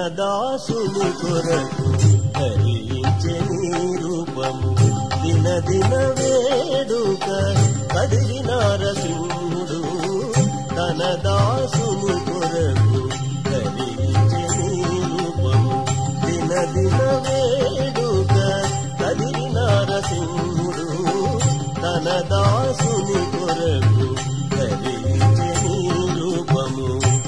దాసుని కొరకు ధరించే నీ రూపము దిన దిన వేడుక కదిలి నారసింహుడు తన దాసుని కొరకు ధరించే నీ రూపము దిన దిన వేడుక కదిలి నారసింహుడు తన దాసుని కొరకు ధరించే నీ రూపము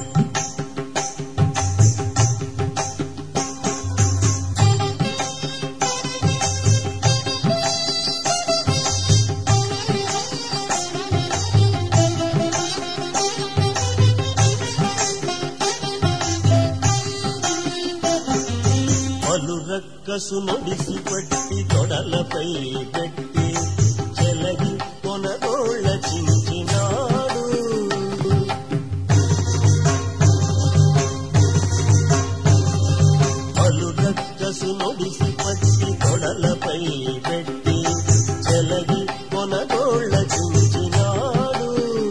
పలు రక్కసు నొడిసి పట్టి తొడలపై పెట్టి చెలగి కొనగోళ్ళ చించినాడు పలు రక్కసు నొడిసి పట్టి తొడలపై పెట్టి చెలగి కొనగోళ్ళ చించినాడు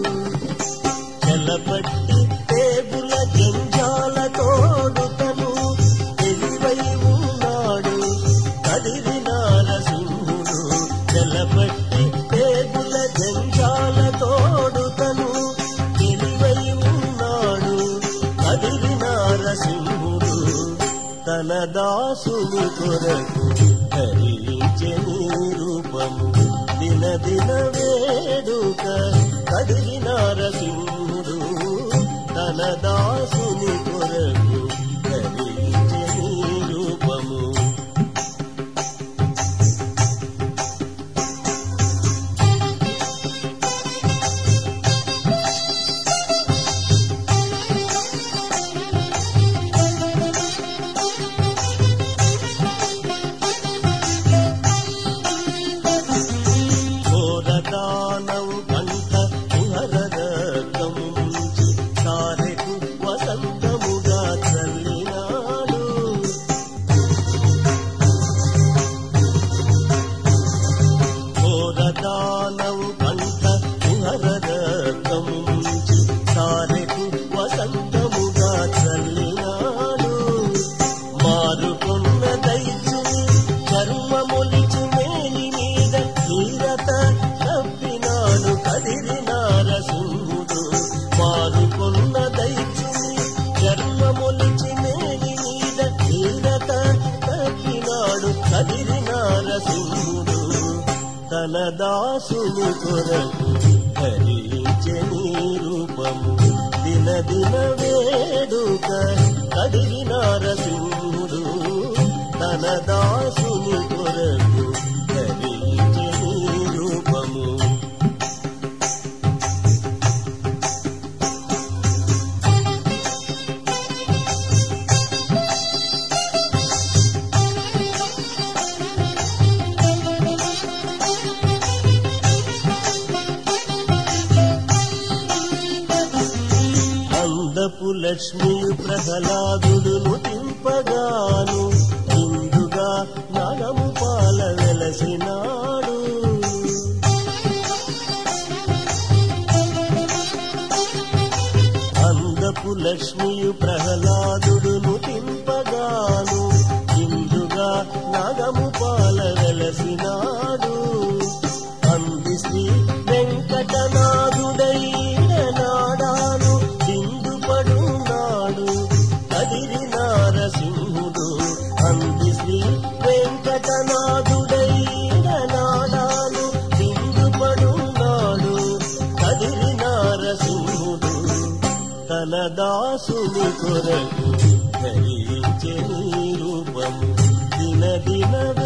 చెలపట్టి టేబుల జంజాల తోడుతను తెలివై ఉన్నాడు కదిరి నారసింహుడు చెలపట్టి టేబుల జంజాల తోడుతను తెలివై ఉన్నాడు కదిరి నారసింహుడు తన దాసుని కొరకు ధరించే నీ రూపము దిన దిన వేడుక కదిలి నారసింహుడు తన దాసుని కొరకు ధరించే నీ రూపము ఘోరదానవు కంఠ కుహరరకము ముంచి సారెకు వసంతముగా చల్లినాడు ఘోరదానవు కంఠ కుహరరకము ముంచి సారెకు వసంతముగా చల్లినాడు మారుకున్న దైత్యుని చర్మములిచు మేలి మీద తీరత తప్పినాడు కదిరి నారసింహుడు మారుకున్న దైత్యుని చర్మములిచి మేలి మీద తీరత తప్పినాడు కదిరి నారసింహుడు తన దాసుని కొరకు ధరించే నీ రూపము దిన దిన వేడుక కదిలి నారసింహుడు తన దాసుని కొరకు ధరించే నీ రూపము అందపు లక్ష్మియు ప్రహ్లాదుడును తింపగాను ఇందుగా నగము పాల వెలసినాడు అందపు లక్ష్మియు ప్రహ్లాదుడును తింపగాను ఇందుగా నగము పాల వెలసినాడు అంది శ్రీ వెంకటనాథుడైనాడాను చిందుపడున్నాడు కదిరి నారసింహుడు అంది శ్రీ వెంకటనాథుడైనాడాను చిందుపడున్నాడు కదిరి నారసింహుడు తన దాసుని కొరకు ధరించే నీ రూపము దిన దిన